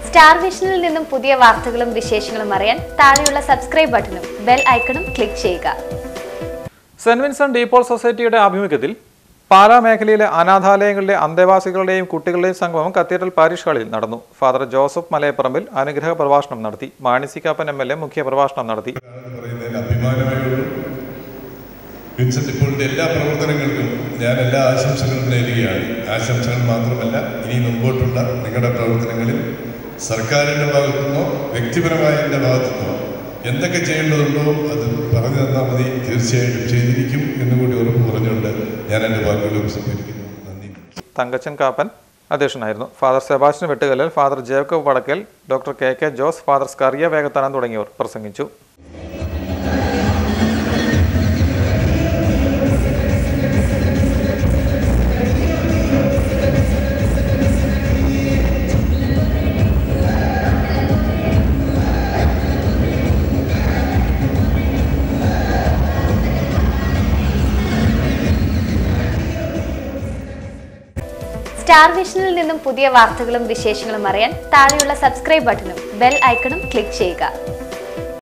star വിഷനിൽ നിന്നും പുതിയ വാർത്തകളും വിശേഷങ്ങളും അറിയാൻ താഴെയുള്ള സബ്സ്ക്രൈബ് ബട്ടണും ബെൽ ഐക്കണും ക്ലിക്ക് ചെയ്യുക സെന്റ് വിൻസെന്റ് ഡീപോൾ സൊസൈറ്റിയുടെ ആഭിമുഖ്യത്തിൽ പാലാ മേഖലയിലെ അനാഥാലയങ്ങളിലെ അന്തേവാസികളുടെയും കുട്ടികളുടെയും സംഗമം കത്തീഡ്രൽ പാരിഷ് ഹാളിൽ നടന്നു ഫാദർ ജോസഫ് മലയപ്പറമ്പിൽ അനുഗ്രഹ പ്രഭാഷണം നടത്തി Mani C Kappan M L A മുഖ്യ പ്രഭാഷണം നടത്തി എന്ന് പറയുന്നതിൽ അഭിമാനമേ ഉള്ളൂ വിൻസെന്റ് ഇപ്പോഴത്തെ എല്ലാ പ്രവർത്തനങ്ങൾക്കും ഞാൻ എല്ലാ ആശംസകളും നേരുകയാണ് ആശംസകൾ മാത്രമല്ല ഇനി മുമ്പോട്ടുള്ള നിങ്ങളുടെ പ്രവർത്തനങ്ങളിൽ സർക്കാരിൻ്റെ ഭാഗത്തുനിന്നോ വ്യക്തിപരമായ എൻ്റെ ഭാഗത്തുനിന്നോ എന്തൊക്കെ ചെയ്യേണ്ടതുണ്ടോ അത് പറഞ്ഞു തന്നാൽ മതി തീർച്ചയായിട്ടും ചെയ്തിരിക്കും എന്നുകൂടി ഉറപ്പ് പറഞ്ഞുകൊണ്ട് ഞാൻ എൻ്റെ വാക്കുകൾ ഉപസംഹരിക്കുന്നു നന്ദി തങ്കച്ചൻ കാപ്പൻ അധ്യക്ഷനായിരുന്നു father Sebastian Vettukallil father Jacob Vadakkel doctor K K Jose father Scaria Vegathanam തുടങ്ങിയവർ പ്രസംഗിച്ചു സ്റ്റാർ വിഷനിൽ നിന്നും പുതിയ വാർത്തകളും വിശേഷങ്ങളും അറിയാൻ താഴെയുള്ള സബ്സ്ക്രൈബ് ബട്ടണും ബെൽ ഐക്കണും ക്ലിക്ക് ചെയ്യുക